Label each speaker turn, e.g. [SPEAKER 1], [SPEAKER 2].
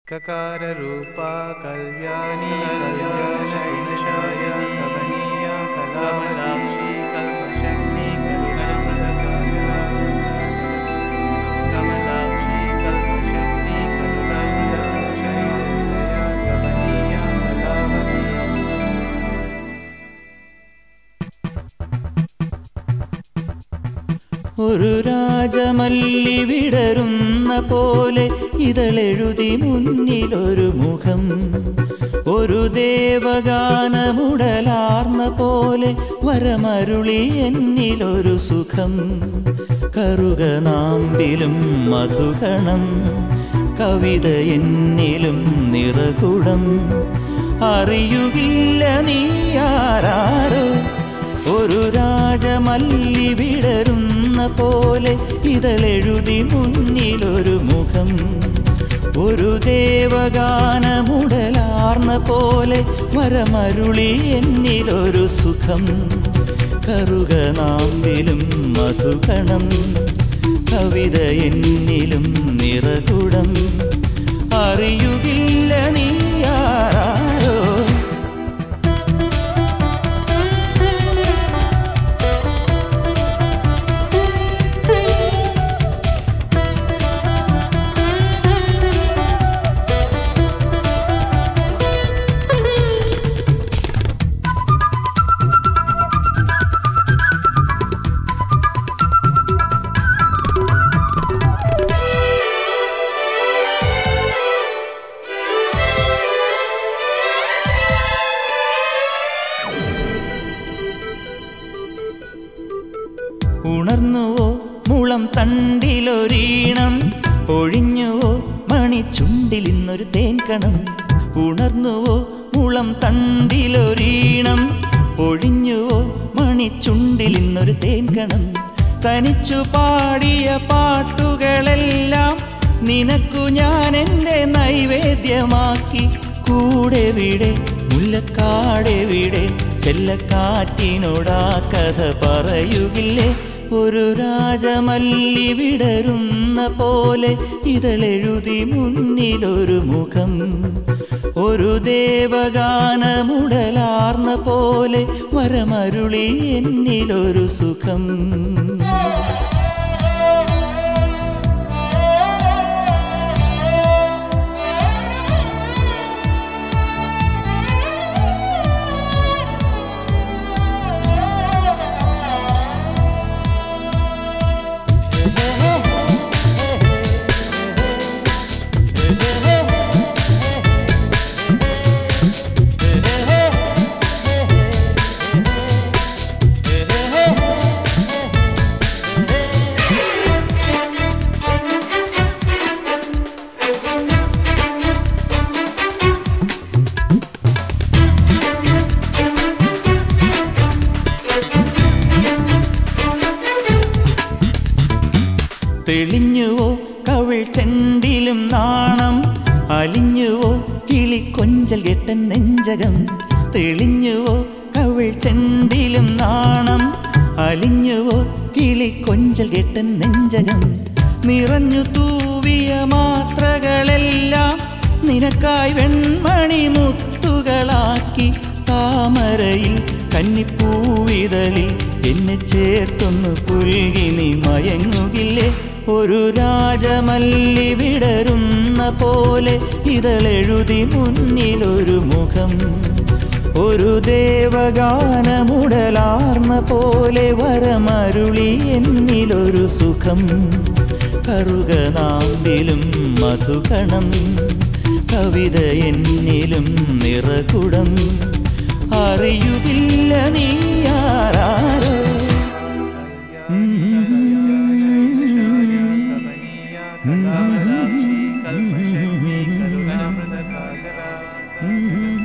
[SPEAKER 1] ककाररूपा कल्याणी कल्याणशैलशायिनी कमनीया कलामलाक्षी कल्पशक्ति करुणाप्रदकारिणा कमलाक्षी कल्पशक्ति करुणाप्रदशैलया कमनीया कलावती
[SPEAKER 2] ഒരു രാജമല്ലി വിടരുന്ന പോലെ ഇതളെഴുതി മുന്നിലൊരു മുഖം ഒരു ദേവഗാനമുടലാർന്ന പോലെ വരമരുളി എന്നിലൊരു സുഖം കറുക നാമ്പിലും മധുകണം കവിത എന്നിലും നിറകുടം അറിയുകില്ല നീ ആരാരോ ഒരു രാജമല്ലി വിടരുന്ന പോലെ ഇതളെഴുതി മുന്നിലൊരു മുഖം ഒരു ദേവഗാനമുടലാർന്ന പോലെ വരമരുളി എന്നിലൊരു സുഖം കറുക നാമ്പിലും മധുകണം കവിത എന്നിലും നിറകുടം അറിയുകില്ല നീ ആരാരോ ഉണർന്നുവോ മുളം തണ്ടിലൊരീണം പൊഴിഞ്ഞുവോ മണിച്ചുണ്ടിൽ ഇന്നൊരു തേൻകണം ഉണർന്നുവോ മുളം തണ്ടിലൊരീണം പൊഴിഞ്ഞുവോ മണിച്ചുണ്ടിൽ ഇന്നൊരു തേൻകണം തനിച്ചു പാടിയ പാട്ടുകളെല്ലാം നിനക്കു ഞാൻ എൻ്റെ നൈവേദ്യമാക്കി കൂടെ വിടെ മുല്ലക്കാടെ വിടെ ചെല്ലക്കാറ്റിനോടാ കഥ പറയുകില്ലേ ഒരു രാജമല്ലി വിടരുന്ന പോലെ ഇതളെഴുതി മുന്നിലൊരു മുഖം ഒരു ദേവഗാനമുടലാർന്ന പോലെ വരമരുളി എന്നിലൊരു സുഖം തെളിഞ്ഞുവോ കവിൾ ചെണ്ടിലും നാണം അലിഞ്ഞുവോ കിളി കൊഞ്ചൽ കെട്ടൻ നെഞ്ചകം തെളിഞ്ഞുവോ കവിൾ ചെണ്ടിലും നാണം അലിഞ്ഞുവോ കിളി കൊഞ്ചൽ കെട്ടൻ നെഞ്ചകം നിറഞ്ഞു തൂവിയ മാത്രകളെല്ലാം നിനക്കായി വെൺമണി മുത്തുകളാക്കി താമരയിൽ കന്നിപ്പൂവിതളിൽ എന്നെ ചേർത്തൊന്ന് പുൽകി നീ മയങ്ങുകില്ലേ ഒരു രാജമല്ലി വിടരുന്ന പോലെ ഇതളെഴുതി മുന്നിലൊരു മുഖം ഒരു ദേവഗാനമുടലാർന്ന പോലെ വരമരുളി എന്നിലൊരു സുഖം കറുക നാമ്പിലും മധുകണം കവിത എന്നിലും നിറകുടം അറിയുകില്ല നീ ആരാരോ
[SPEAKER 1] कमनीया कलामलाक्षी कल्पशक्ति करुणाप्रदकाकरा